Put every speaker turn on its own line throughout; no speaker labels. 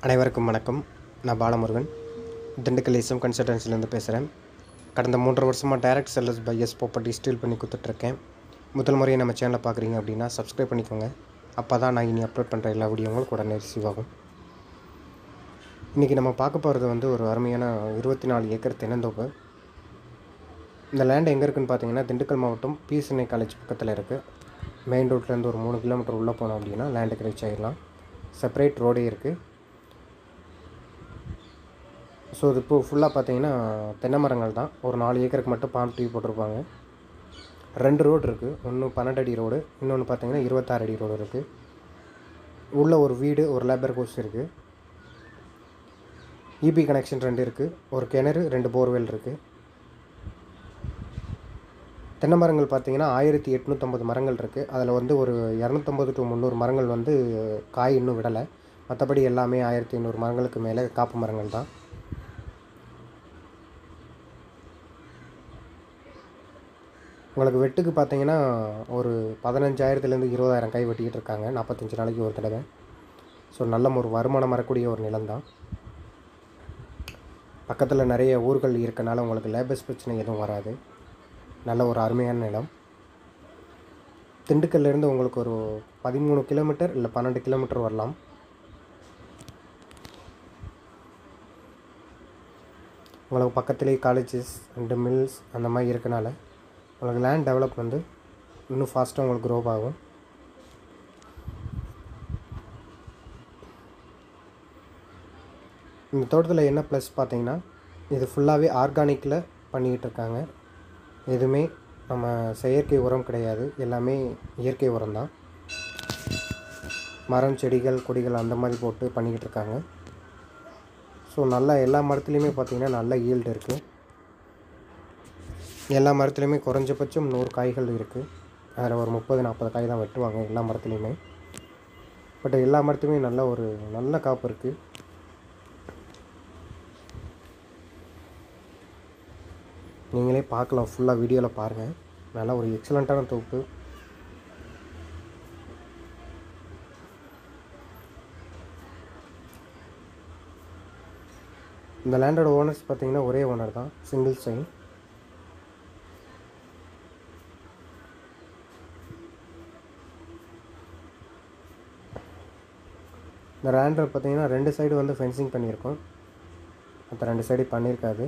அனைவருக்கும் வணக்கம் நான் பாலமுருகன் திண்டுக்கல் இசம் கன்சல்டன்சிலேருந்து பேசுகிறேன் கடந்த மூன்றரை வருஷமாக டைரக்ட் செல்லர்ஸ் பையஸ் ப்ராப்பர்ட்டி ஸ்டீல் பண்ணி கொடுத்துட்ருக்கேன் முதல் முறையை நம்ம சேனலை பார்க்குறீங்க அப்படின்னா சப்ஸ்கிரைப் பண்ணிக்கோங்க அப்போ தான் நான் இனி அப்லோட் பண்ணுற எல்லா வீடியோங்களும் உடனே ரிசீவ் ஆகும் இன்றைக்கி நம்ம பார்க்க போகிறது வந்து ஒரு அருமையான இருபத்தி நாலு ஏக்கர் தென்னந்தோப்பு இந்த லேண்ட் எங்கே இருக்குன்னு பார்த்தீங்கன்னா திண்டுக்கல் மாவட்டம் பிஎஸ்என்ஐ காலேஜ் பக்கத்தில் இருக்குது மெயின் ரோட்லேருந்து ஒரு மூணு கிலோமீட்டர் உள்ளே போனோம் அப்படின்னா லேண்டுக்கு ரீச் ஆகிடலாம் செப்பரேட் ரோடே இருக்குது ஸோ இது இப்போ ஃபுல்லாக பார்த்தீங்கன்னா தென்னை மரங்கள் தான் ஒரு நாலு ஏக்கருக்கு மட்டும் பாம் டீ போட்டிருப்பாங்க ரெண்டு ரோடு இருக்குது ஒன்று பன்னெண்டு அடி ரோடு இன்னொன்று பார்த்தீங்கன்னா இருபத்தாறு அடி ரோடு இருக்குது உள்ள ஒரு வீடு ஒரு லேபர் கோர்ஸ் இருக்குது இபி கனெக்ஷன் ரெண்டு இருக்குது ஒரு கிணறு ரெண்டு போர்வெல் இருக்குது தென்னை மரங்கள் பார்த்தீங்கன்னா ஆயிரத்தி எட்நூற்றம்பது மரங்கள் இருக்குது அதில் வந்து ஒரு இரநூத்தம்பது டு முந்நூறு மரங்கள் வந்து காய் இன்னும் விடலை மற்றபடி எல்லாமே ஆயிரத்தி ஐநூறு மரங்களுக்கு மேலே காப்பு மரங்கள் தான் உங்களுக்கு வெட்டுக்கு பார்த்தீங்கன்னா ஒரு பதினஞ்சாயிரத்துலேருந்து இருபதாயிரம் கை வெட்டிக்கிட்டு இருக்காங்க நாற்பத்தஞ்சு நாளைக்கு ஒரு தடவை ஸோ நல்ல ஒரு வருமானம் வரக்கூடிய ஒரு நிலம் தான் பக்கத்தில் நிறைய ஊர்கள் இருக்கனால உங்களுக்கு லேபர்ஸ் பிரச்சனை எதுவும் வராது நல்ல ஒரு அருமையான நிலம் திண்டுக்கல்லேருந்து உங்களுக்கு ஒரு பதிமூணு கிலோமீட்டர் இல்லை பன்னெண்டு கிலோமீட்டர் வரலாம் உங்களுக்கு பக்கத்துலேயே காலேஜஸ் அண்டு மில்ஸ் அந்த மாதிரி இருக்கனால உங்களுக்கு லேண்ட் டெவலப் வந்து இன்னும் ஃபாஸ்ட்டாக உங்களுக்கு க்ரோப் ஆகும் இந்த தோட்டத்தில் என்ன ப்ளஸ் பார்த்தீங்கன்னா இது ஃபுல்லாகவே ஆர்கானிக்கில் பண்ணிக்கிட்டு இருக்காங்க எதுவுமே நம்ம செயற்கை உரம் கிடையாது எல்லாமே இயற்கை உரம் தான் மரம் செடிகள் கொடிகள் அந்த மாதிரி போட்டு பண்ணிக்கிட்டு இருக்காங்க ஸோ நல்லா எல்லா மரத்துலேயுமே பார்த்திங்கன்னா நல்ல ஈல்டு இருக்குது எல்லா மரத்துலேயுமே குறைஞ்சபட்சம் நூறு காய்கள் இருக்குது அதில் ஒரு முப்பது நாற்பது காய் தான் வெட்டுவாங்க எல்லா மரத்துலேயுமே பட் எல்லா மரத்துலையுமே நல்ல ஒரு நல்ல காப்பு இருக்குது நீங்களே பார்க்கலாம் ஃபுல்லாக வீடியோவில் பாருங்கள் நல்ல ஒரு எக்ஸலண்ட்டான தொகுப்பு இந்த லேண்டோட ஓனர்ஸ் பார்த்தீங்கன்னா ஒரே ஓனர் தான் சிங்கிள் சைன் இந்த லேண்டர் பார்த்தீங்கன்னா ரெண்டு சைடு வந்து ஃபென்சிங் பண்ணியிருக்கோம் மற்ற ரெண்டு சைடு பண்ணியிருக்காது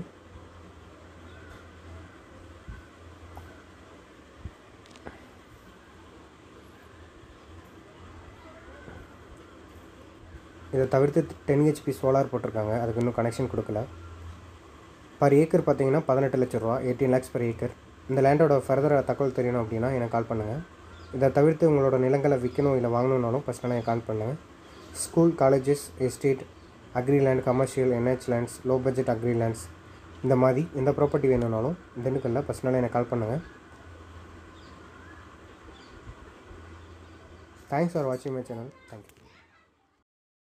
இதை தவிர்த்து டென் ஹெச்பி சோலார் போட்டிருக்காங்க அதுக்கு இன்னும் கனெக்ஷன் கொடுக்கல பர் ஏக்கர் பார்த்தீங்கன்னா பதினெட்டு லட்ச ரூபா எயிட்டீன் லேக்ஸ் பர் ஏக்கர் இந்த லேண்டோட ஃபர்தர் தகவல் தெரியணும் அப்படின்னா எனக்கு கால் பண்ணுங்கள் இதை தவிர்த்து உங்களோட நிலங்களை விற்கணும் இல்லை வாங்கணுன்னாலும் ஃபஸ்ட்டாக எனக்கு கால் பண்ணுங்கள் school colleges estate agri land commercial NH lands low budget agri lands இந்த மாதிரி எந்த ப்ராப்பர்ட்டி வேணும்னாலும் திண்டுக்கல்ல ஃபஸ்ட் எனக்கு கால் பண்ணுங்கள் தேங்க்ஸ் ஃபார் வாட்சிங் மை சேனல் தேங்க்யூ